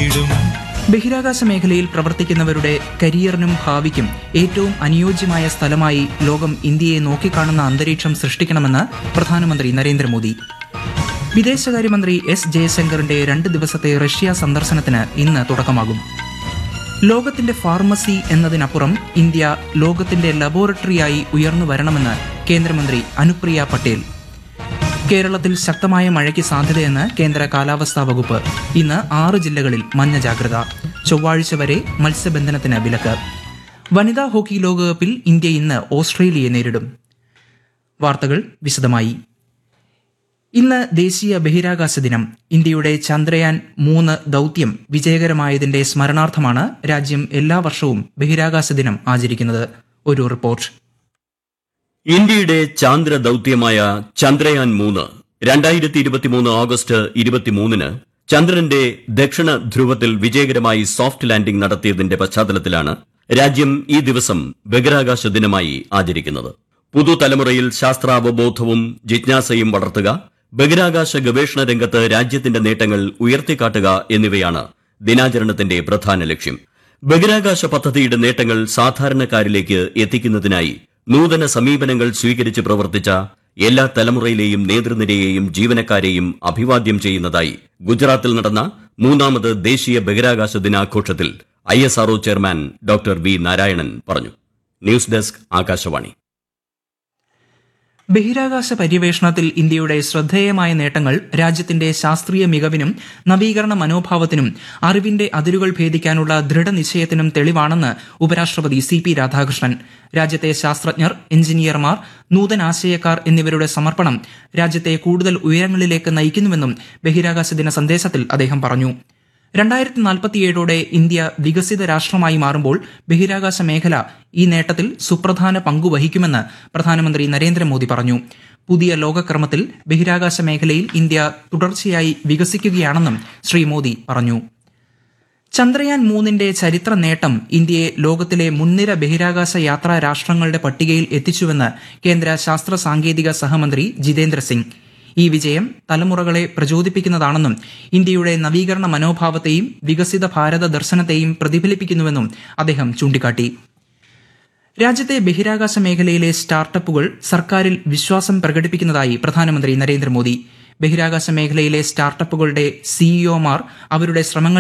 നേടിടും ബഹിരാകാശ മേഖലയിൽ പ്രവർത്തിക്കുന്നവരുടെ കരിയറിനും ഭാവിക്കും ഏറ്റവും അനുയോജ്യമായ സ്ഥലമായി ലോകം ഇന്ത്യയെ നോക്കിക്കാണുന്ന അന്തരീക്ഷം സൃഷ്ടിക്കണമെന്ന് പ്രധാനമന്ത്രി നരേന്ദ്രമോദി വിദേശകാര്യമന്ത്രി എസ് ജയശങ്കറിന്റെ രണ്ട് ദിവസത്തെ റഷ്യ സന്ദർശനത്തിന് ഇന്ന് തുടക്കമാകും ലോകത്തിന്റെ ഫാർമസി എന്നതിനപ്പുറം ഇന്ത്യ ലോകത്തിന്റെ ലബോറട്ടറിയായി ഉയർന്നു വരണമെന്ന് കേന്ദ്രമന്ത്രി അനുപ്രിയ പട്ടേൽ കേരളത്തിൽ ശക്തമായ മഴയ്ക്ക് സാധ്യതയെന്ന് കേന്ദ്ര കാലാവസ്ഥാ വകുപ്പ് ഇന്ന് ആറ് ജില്ലകളിൽ മഞ്ഞ ജാഗ്രത ചൊവ്വാഴ്ച വരെ മത്സ്യബന്ധനത്തിന് വിലക്ക് വനിതാ ഹോക്കി ലോകകപ്പിൽ ഇന്ത്യ ഇന്ന് ഓസ്ട്രേലിയയെ നേരിടും വാർത്തകൾ വിശദമായി ഇന്ന് ദേശീയ ബഹിരാകാശ ദിനം ഇന്ത്യയുടെ ചന്ദ്രയാൻ മൂന്ന് ദൗത്യം വിജയകരമായതിന്റെ സ്മരണാർത്ഥമാണ് രാജ്യം എല്ലാ വർഷവും ബഹിരാകാശ ദിനം ആചരിക്കുന്നത് ഒരു റിപ്പോർട്ട് ഇന്ത്യയുടെ ചാന്ദ്ര ദൌത്യമായ ചന്ദ്രയാൻ മൂന്ന് രണ്ടായിരത്തി ഇരുപത്തിമൂന്ന് ഓഗസ്റ്റ് ഇരുപത്തിമൂന്നിന് ചന്ദ്രന്റെ ദക്ഷിണ ധ്രുവത്തിൽ വിജയകരമായി സോഫ്റ്റ് ലാൻഡിംഗ് നടത്തിയതിന്റെ പശ്ചാത്തലത്തിലാണ് രാജ്യം ഈ ദിവസം ബഹിരാകാശ ദിനമായി ആചരിക്കുന്നത് പുതുതലമുറയിൽ ശാസ്ത്രാവബോധവും ജിജ്ഞാസയും വളർത്തുക ബഹിരാകാശ ഗവേഷണ രംഗത്ത് രാജ്യത്തിന്റെ നേട്ടങ്ങൾ ഉയർത്തിക്കാട്ടുക എന്നിവയാണ് ദിനാചരണത്തിന്റെ പ്രധാന ലക്ഷ്യം ബഹിരാകാശ പദ്ധതിയുടെ നേട്ടങ്ങൾ സാധാരണക്കാരിലേക്ക് എത്തിക്കുന്നതിനായി നൂതന സമീപനങ്ങൾ സ്വീകരിച്ച് പ്രവർത്തിച്ച എല്ലാ തലമുറയിലെയും നേതൃനിരയെയും ജീവനക്കാരെയും അഭിവാദ്യം ചെയ്യുന്നതായി ഗുജറാത്തിൽ നടന്ന മൂന്നാമത് ദേശീയ ബഹിരാകാശ ദിനാഘോഷത്തിൽ ഐ ചെയർമാൻ ഡോക്ടർ വി നാരായണൻ പറഞ്ഞു ന്യൂസ് ഡെസ്ക് ആകാശവാണി ബഹിരാകാശ പര്യവേഷണത്തിൽ ഇന്ത്യയുടെ ശ്രദ്ധേയമായ നേട്ടങ്ങൾ രാജ്യത്തിന്റെ ശാസ്ത്രീയ മികവിനും നവീകരണ മനോഭാവത്തിനും അറിവിന്റെ അതിരുകൾ ഭേദിക്കാനുള്ള ദൃഢനിശ്ചയത്തിനും തെളിവാണെന്ന് ഉപരാഷ്ട്രപതി സി പി രാധാകൃഷ്ണൻ രാജ്യത്തെ ശാസ്ത്രജ്ഞർ എഞ്ചിനീയർമാർ നൂതനാശയക്കാർ എന്നിവരുടെ സമർപ്പണം രാജ്യത്തെ കൂടുതൽ ഉയരങ്ങളിലേക്ക് നയിക്കുന്നുവെന്നും ബഹിരാകാശ ദിന സന്ദേശത്തിൽ അദ്ദേഹം പറഞ്ഞു രണ്ടായിരത്തി നാൽപ്പത്തിയേഴോടെ ഇന്ത്യ വികസിത രാഷ്ട്രമായി മാറുമ്പോൾ ബഹിരാകാശ മേഖല ഈ നേട്ടത്തിൽ സുപ്രധാന പങ്കുവഹിക്കുമെന്ന് പ്രധാനമന്ത്രി നരേന്ദ്രമോദി പറഞ്ഞു പുതിയ ലോകക്രമത്തിൽ ബഹിരാകാശ മേഖലയിൽ ഇന്ത്യ തുടർച്ചയായി വികസിക്കുകയാണെന്നും ശ്രീ മോദി പറഞ്ഞു ചന്ദ്രയാൻ മൂന്നിന്റെ ചരിത്ര നേട്ടം ഇന്ത്യയെ ലോകത്തിലെ മുൻനിര ബഹിരാകാശ യാത്രാ രാഷ്ട്രങ്ങളുടെ പട്ടികയിൽ എത്തിച്ചുവെന്ന് കേന്ദ്ര ശാസ്ത്ര സാങ്കേതിക സഹമന്ത്രി ജിതേന്ദ്ര സിംഗ് ഈ വിജയം തലമുറകളെ പ്രചോദിപ്പിക്കുന്നതാണെന്നും ഇന്ത്യയുടെ നവീകരണ മനോഭാവത്തെയും വികസിത ഭാരത ദർശനത്തെയും പ്രതിഫലിപ്പിക്കുന്നുവെന്നും അദ്ദേഹം ചൂണ്ടിക്കാട്ടി രാജ്യത്തെ ബഹിരാകാശ മേഖലയിലെ സ്റ്റാർട്ടപ്പുകൾ സർക്കാരിൽ വിശ്വാസം പ്രകടിപ്പിക്കുന്നതായി പ്രധാനമന്ത്രി നരേന്ദ്രമോദി ബഹിരാകാശ മേഖലയിലെ സ്റ്റാർട്ടപ്പുകളുടെ സിഇഒമാർ അവരുടെ ശ്രമങ്ങൾ